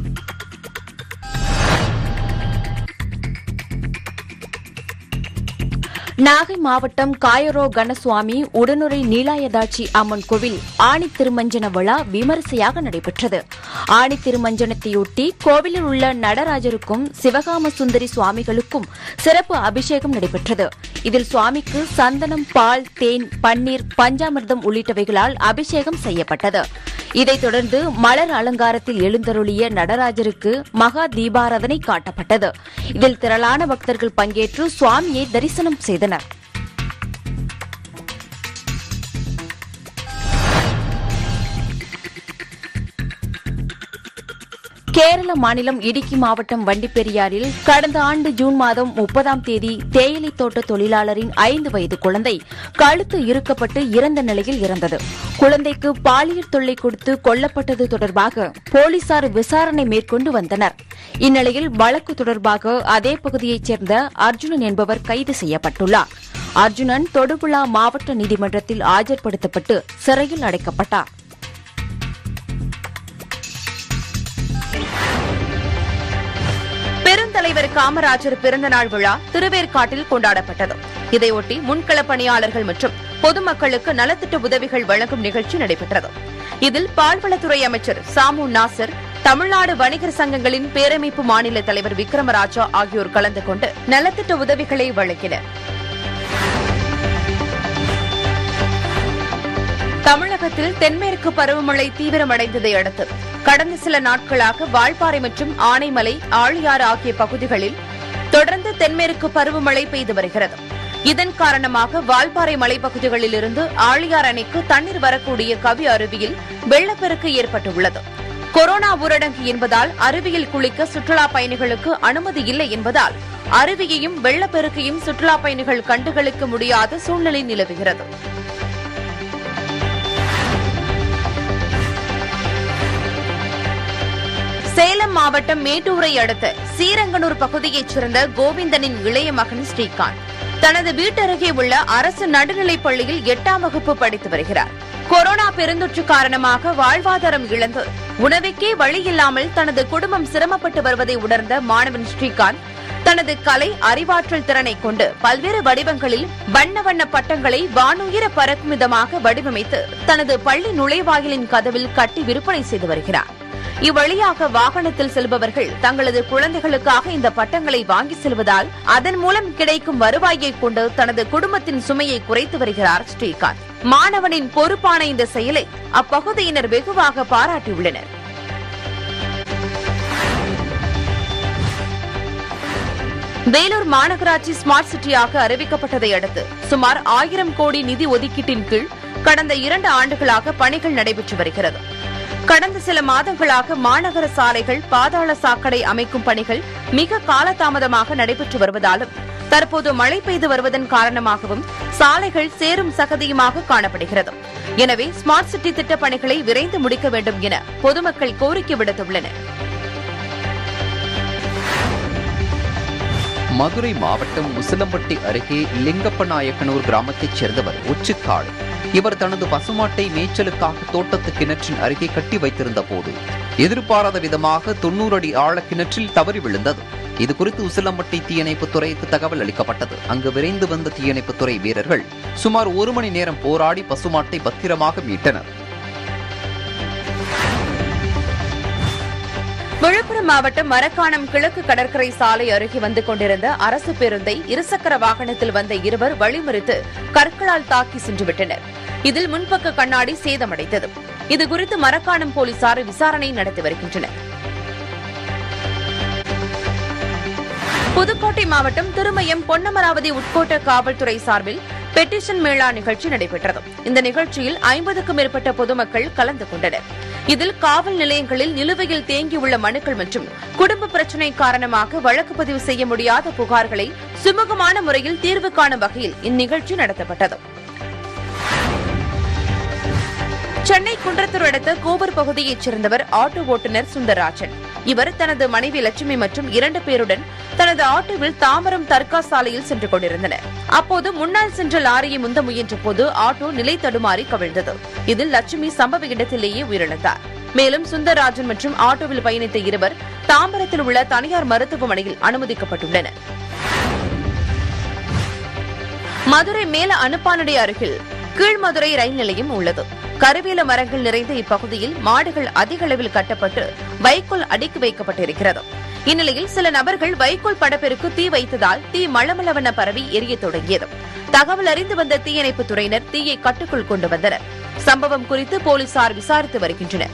நாகை மாவட்டம் காயரோ கணசுவாமி உடனுரை நீலாயதாட்சி அம்மன் கோவில் ஆணி திருமஞ்சன விழா விமரிசையாக நடைபெற்றது ஆணி திருமஞ்சனத்தையொட்டி கோவிலில் உள்ள நடராஜருக்கும் சிவகாம சுந்தரி சுவாமிகளுக்கும் சிறப்பு அபிஷேகம் நடைபெற்றது இதில் சுவாமிக்கு சந்தனம் பால் தேன் பன்னீர் பஞ்சாமிர்தம் உள்ளிட்டவைகளால் அபிஷேகம் செய்யப்பட்டது இதைத் தொடர்ந்து மலர் அலங்காரத்தில் எழுந்தருளிய நடராஜருக்கு மகா தீபாராதனை காட்டப்பட்டது இதில் திரளான பக்தர்கள் பங்கேற்று சுவாமியை தரிசனம் செய்தனர் கேரள மாநிலம் இடுக்கி மாவட்டம் வண்டிப்பெரியாறில் கடந்த ஆண்டு ஜூன் மாதம் முப்பதாம் தேதி தேயிலை தோட்ட தொழிலாளரின் ஐந்து வயது குழந்தை கழுத்து இறுக்கப்பட்டு இறந்த நிலையில் இறந்தது குழந்தைக்கு பாலியல் தொல்லை கொடுத்து கொல்லப்பட்டது தொடர்பாக போலீசார் விசாரணை மேற்கொண்டு வந்தனர் இந்நிலையில் வழக்கு தொடர்பாக அதே பகுதியைச் சேர்ந்த அர்ஜுனன் என்பவர் கைது செய்யப்பட்டுள்ளார் அர்ஜுனன் தொடுபுழா மாவட்ட நீதிமன்றத்தில் ஆஜர்படுத்தப்பட்டு சிறையில் அடைக்கப்பட்டார் பெருந்தலைவர் காமராஜர் பிறந்தநாள் விழா திருவேற்காட்டில் கொண்டாடப்பட்டது இதையொட்டி முன்கள பணியாளர்கள் மற்றும் பொதுமக்களுக்கு நலத்திட்ட உதவிகள் வழங்கும் நிகழ்ச்சி நடைபெற்றது இதில் பால்வளத்துறை அமைச்சர் சாமு நாசர் தமிழ்நாடு வணிகர் சங்கங்களின் பேரமைப்பு மாநில தலைவர் விக்ரமராஜா ஆகியோர் கலந்து கொண்டு நலத்திட்ட உதவிகளை வழங்கினர் தமிழகத்தில் தென்மேற்கு பருவமழை தீவிரமடைந்ததை அடுத்து கடந்த சில நாட்களாக வால்பாறை மற்றும் ஆனைமலை ஆழியாறு ஆகிய பகுதிகளில் தொடர்ந்து தென்மேற்கு பருவமழை பெய்து வருகிறது இதன் காரணமாக வால்பாறை மலைப்பகுதிகளில் இருந்து ஆழியார் அணைக்கு தண்ணீர் வரக்கூடிய கவி அருவியில் வெள்ளப்பெருக்கு ஏற்பட்டுள்ளது கொரோனா ஊரடங்கு என்பதால் அருவியில் குளிக்க சுற்றுலா பயணிகளுக்கு அனுமதி இல்லை என்பதால் அருவியையும் வெள்ளப்பெருக்கையும் சுற்றுலா பயணிகள் கண்டுகளிக்க முடியாத சூழ்நிலை நிலவுகிறது சேலம் மாவட்டம் மேட்டூரை அடுத்த சீரங்கனூர் பகுதியைச் சேர்ந்த கோவிந்தனின் இளைய மகன் ஸ்ரீகாந்த் தனது வீட்டருகே உள்ள அரசு நடுநிலைப் பள்ளியில் எட்டாம் வகுப்பு படித்து வருகிறார் கொரோனா பெருந்தொற்று காரணமாக வாழ்வாதாரம் இழந்து உணவுக்கே வழியில்லாமல் தனது குடும்பம் சிரமப்பட்டு வருவதை உணர்ந்த மாணவன் ஸ்ரீகாந்த் தனது கலை அறிவாற்றல் திறனை கொண்டு பல்வேறு வடிவங்களில் வண்ண வண்ண பட்டங்களை வானுயர பறக்கும் விதமாக வடிவமைத்து தனது பள்ளி நுழைவாயிலின் கதவில் கட்டி விற்பனை செய்து வருகிறார் இவ்வழியாக வாகனத்தில் செல்பவர்கள் தங்களது குழந்தைகளுக்காக இந்த பட்டங்களை வாங்கி செல்வதால் அதன் மூலம் கிடைக்கும் வருவாயை கொண்டு தனது குடும்பத்தின் சுமையை குறைத்து வருகிறார் ஸ்ரீகாந்த் மாணவனின் பொறுப்பான இந்த செயலை அப்பகுதியினர் வெகுவாக பாராட்டியுள்ளனர் வேலூர் மாநகராட்சி ஸ்மார்ட் சிட்டியாக அறிவிக்கப்பட்டதை அடுத்து சுமார் ஆயிரம் கோடி நிதி ஒதுக்கீட்டின் கீழ் கடந்த இரண்டு ஆண்டுகளாக பணிகள் நடைபெற்று வருகிறது கடந்த சில மாதங்களாக மாநகர சாலைகள் பாதாள சாக்கடை அமைக்கும் பணிகள் மிக காலதாமதமாக நடைபெற்று வருவதாலும் தற்போது மழை பெய்து வருவதன் காரணமாகவும் சாலைகள் சேரும் சகதியுமாக காணப்படுகிறது எனவே ஸ்மார்ட் சிட்டி திட்டப் பணிகளை விரைந்து முடிக்க வேண்டும் என பொதுமக்கள் கோரிக்கை விடுத்துள்ளனர் மதுரை மாவட்டம் உசிலம்பட்டி அருகே லிங்கப்ப நாயக்கனூர் கிராமத்தைச் சேர்ந்தவர் உச்சிக்காடு இவர் தனது பசுமாட்டை மேய்ச்சலுக்காக தோட்டத்து கிணற்றின் அருகே கட்டி வைத்திருந்த போது எதிர்பாராத விதமாக தொன்னூறு அடி ஆழ கிணற்றில் தவறி விழுந்தது இது குறித்து உசிலம்பட்டி தீயணைப்புத் துறைக்கு தகவல் அளிக்கப்பட்டது அங்கு விரைந்து வந்த தீயணைப்புத் துறை வீரர்கள் சுமார் ஒரு மணி நேரம் போராடி பசுமாட்டை பத்திரமாக மீட்டனர் விழுப்புரம் மாவட்டம் மரக்காணம் கிழக்கு கடற்கரை சாலை அருகே வந்து கொண்டிருந்த அரசு பேருந்தை இருசக்கர வாகனத்தில் வந்த இருவர் வழிமறித்து கற்களால் தாக்கி சென்றுவிட்டனர் இதில் முன்பக்க கண்ணாடி சேதமடைந்தது இதுகுறித்து மரக்காணம் போலீசார் விசாரணை நடத்தி வருகின்றனர் புதுக்கோட்டை மாவட்டம் திருமயம் பொன்னமராவதி உட்கோட்ட காவல்துறை சார்பில் பெட்டிஷன் மேளா நிகழ்ச்சி நடைபெற்றது இந்த நிகழ்ச்சியில் ஐம்பதுக்கும் மேற்பட்ட பொதுமக்கள் கலந்து கொண்டனர் இதில் காவல் நிலையங்களில் நிலுவையில் தேங்கியுள்ள மனுக்கள் மற்றும் குடும்ப பிரச்சினை காரணமாக வழக்கு பதிவு செய்ய முடியாத புகார்களை சுமூகமான முறையில் தீர்வு காணும் வகையில் இந்நிகழ்ச்சி நடத்தப்பட்டது சென்னை குன்றத்தூர் அடுத்த கோபர் பகுதியைச் சேர்ந்தவர் ஆட்டோ ஓட்டுநர் சுந்தரராஜன் இவர் தனது மனைவி லட்சுமி மற்றும் இரண்டு பேருடன் தனது ஆட்டோவில் தாம்பரம் தர்கா சாலையில் சென்று கொண்டிருந்தனர் அப்போது முன்னால் சென்ற லாரியை முந்த முயன்ற போது ஆட்டோ நிலை தடுமாறி கவிழ்ந்தது இதில் லட்சுமி சம்பவ இடத்திலேயே உயிரிழந்தார் மேலும் சுந்தரராஜன் மற்றும் ஆட்டோவில் பயணித்த இருவர் தாம்பரத்தில் உள்ள தனியார் மருத்துவமனையில் அனுமதிக்கப்பட்டுள்ளனர் மதுரை மேல அனுப்பானடி அருகில் கீழ்மதுரை ரயில் நிலையம் உள்ளது கருவேல மரங்கள் நிறைந்த இப்பகுதியில் மாடுகள் அதிக அளவில் கட்டப்பட்டு வைக்கோல் அடுக்கி வைக்கப்பட்டிருக்கிறது இந்நிலையில் சில நபர்கள் வைக்கோல் படப்பெருக்கு தீ வைத்ததால் தீ மளமளவென பரவி எரியத் தொடங்கியது தகவல் அறிந்து வந்த தீயணைப்புத் துறையினர் தீயை கட்டுக்குள் கொண்டு வந்தனர் சம்பவம் குறித்து போலீசார் விசாரித்து வருகின்றனர்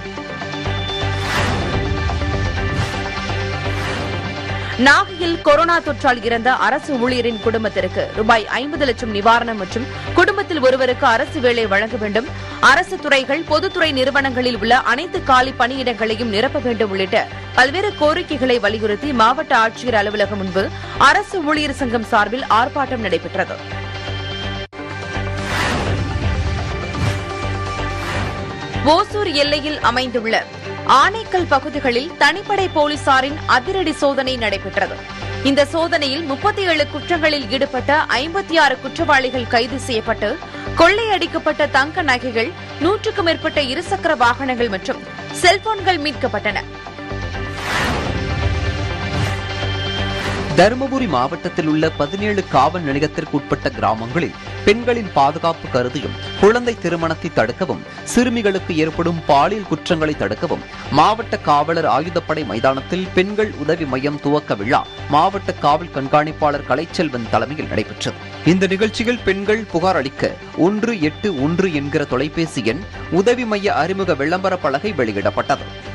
நாகையில் கொரோனா தொற்றால் இறந்த அரசு ஊழியரின் குடும்பத்திற்கு ரூபாய் ஐம்பது லட்சம் நிவாரணம் மற்றும் குடும்பத்தில் ஒருவருக்கு அரசு வேலை வழங்க வேண்டும் அரசு துறைகள் பொதுத்துறை நிறுவனங்களில் உள்ள அனைத்து காலி பணியிடங்களையும் நிரப்ப வேண்டும் உள்ளிட்ட பல்வேறு கோரிக்கைகளை வலியுறுத்தி மாவட்ட ஆட்சியர் அலுவலகம் முன்பு அரசு ஊழியர் சங்கம் சார்பில் ஆர்ப்பாட்டம் நடைபெற்றது ஓசூர் எல்லையில் அமைந்துள்ள ஆனைக்கல் பகுதிகளில் தனிப்படை போலீசாரின் அதிரடி சோதனை நடைபெற்றது இந்த சோதனையில் முப்பத்தி ஏழு குற்றங்களில் ஈடுபட்ட ஐம்பத்தி ஆறு குற்றவாளிகள் கைது செய்யப்பட்டு கொள்ளையடிக்கப்பட்ட தங்க நகைகள் நூற்றுக்கும் மேற்பட்ட இருசக்கர வாகனங்கள் மற்றும் செல்போன்கள் மீட்கப்பட்டன தருமபுரி மாவட்டத்தில் உள்ள பதினேழு காவல் நிலையத்திற்கு உட்பட்ட கிராமங்களில் பெண்களின் பாதுகாப்பு கருதியும் குழந்தை திருமணத்தை தடுக்கவும் சிறுமிகளுக்கு ஏற்படும் பாலியல் குற்றங்களை தடுக்கவும் மாவட்ட காவலர் ஆயுதப்படை மைதானத்தில் பெண்கள் உதவி மையம் துவக்க விழா மாவட்ட காவல் கண்காணிப்பாளர் கலைச்செல்வன் தலைமையில் நடைபெற்றது இந்த நிகழ்ச்சியில் பெண்கள் புகார் அளிக்க ஒன்று எட்டு ஒன்று என்கிற தொலைபேசி எண் உதவி மைய அறிமுக விளம்பர பலகை வெளியிடப்பட்டது